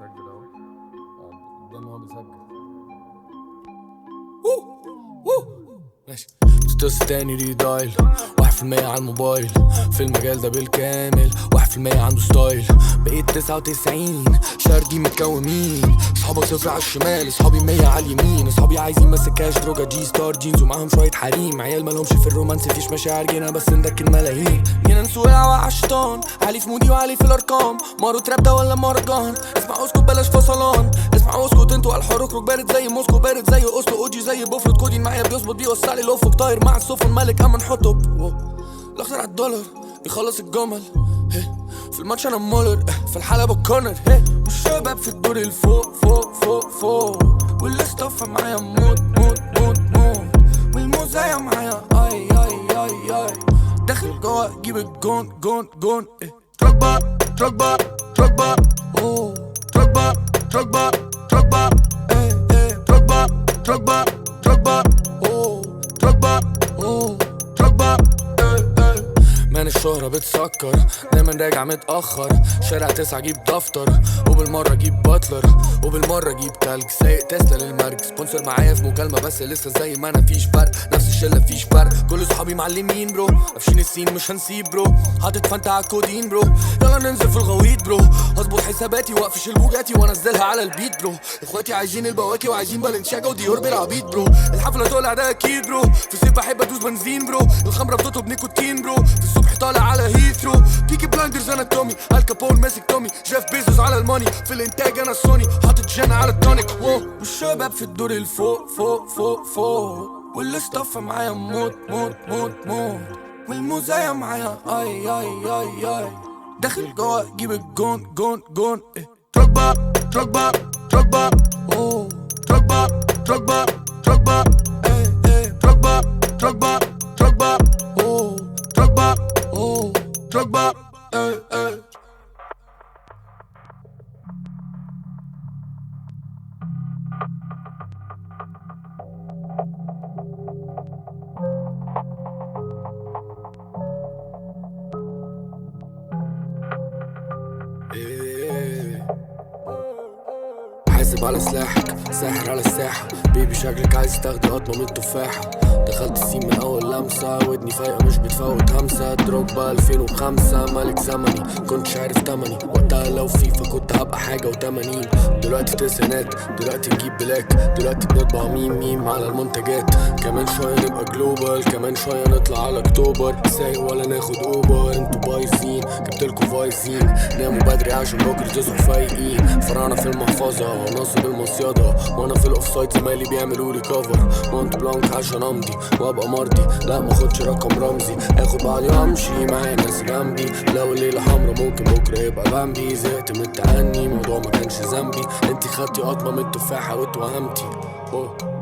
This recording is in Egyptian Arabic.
بيسجل اهو اه قدام هو بيسجل ماشي ستوس تاني ريدايل واحد في المية على الموبايل في المجال ده بالكامل واحد في المية عنده ستايل بقيت تسعة وتسعين شارجي متكومين صحابك صفر على الشمال اصحابي مية على اليمين اصحابي عايزين بس كاش دروجا جي ستار جينز ومعاهم شوية حريم عيال مالهمش في الرومانس فيش مشاعر جينا بس ندك الملايين جينا نسوق الهوا على الشيطان علي في مودي وعلي في الارقام مارو تراب ده ولا مهرجان اسمع اسكت بلاش فصلان اسمع اسكت انتوا على الحر اخرج بارد زي موسكو بارد زي اوسلو اوجي زي بوفرد كودين معايا بيظبط بيوسع لي الافق طاير مع السفن ملك اما نحطه واو. الاخضر على الدولار يخلص الجمل هي. في الماتش انا مولر في الحلبة كورنر هي. والشباب في الدور الفوق فوق فوق فوق والاستاف معايا موت موت موت موت والموزايا معايا اي اي اي اي داخل جوا جيب الجون جون جون إيه. ترجبا ترجبا ترجبا اوه ترجبا ترجبا ترجبا ايه ايه ترجبا ترجبا ترجبا اوه ترجبا اوه ترجبا ايه ايه مان الشهرة بتسكر دايما راجع متأخر شارع تسعة جيب دفتر وبالمرة جيب باتلر وبالمرة جيب تلج سايق تسلا للمرج سبونسر معايا في مكالمة بس لسه زي ما انا فيش فرق نفس الشلة فيش فرق كل صحابي معلمين برو قافشين السين مش هنسيب برو حاطط فانتا على الكودين برو يلا ننزل في الغويط برو هظبط حساباتي واقفش البوجاتي وانزلها على البيت برو اخواتي عايزين البواكي وعايزين بالنشاجة وديور بالعبيط برو الحفلة تولع ده اكيد برو في الصيف بحب ادوس بنزين برو الخمرة بتطلب نيكوتين برو في الصبح طالع على هيثرو بيكي بلايندرز انا تومي الكابون ماسك تومي جيف بيزوس على الماني في الانتاج انا سوني حاطط جن على التونيك واو والشباب في الدور الفوق فوق فوق فوق والاستاف معايا موت موت موت موت والموزايا معايا اي اي اي اي داخل جوا جيب الجون جون جون إيه. ترجبا ترجبا ترجبا اوه ترجبا ترجبا ترجبا ايه ايه ترجبا ترجبا ترجبا اوه ترجبا اوه ترجبا ايه ايه إيه. حاسب على سلاحك ساحر على الساحة بيبي شكلك عايز تاخدي قطمة من التفاحة دخلت السين من أول لمسة ودني فايقة مش بتفوت همسة دروجبا 2005 ملك زمني كنتش عارف تمني وقتها لو فيفا كنت هبقى حاجة وتمانين دلوقتي في تسعينات دلوقتي نجيب بلاك دلوقتي بنطبع ميم ميم على المنتجات كمان شوية نبقى جلوبال كمان شوية نطلع على اكتوبر سايق ولا ناخد اوبر انتوا بايظين جبتلكوا فايزين ناموا بدري عشان بكرة تصحوا فايقين فراعنة في المحفظة وناصب المصيدة وانا في الاوفسايد زمايلي بيعملوا لي كفر مونت بلانك عشان امضي وابقى مرضي لا ماخدش رقم رمزي اخد بعضي وامشي معايا ناس جنبي لو الليلة حمرا ممكن بكرة يبقى جنبي زهقت من التأني موضوع ما كانش ذنبي انتي خدتي قطمة من التفاحة واتوهمتي أوه.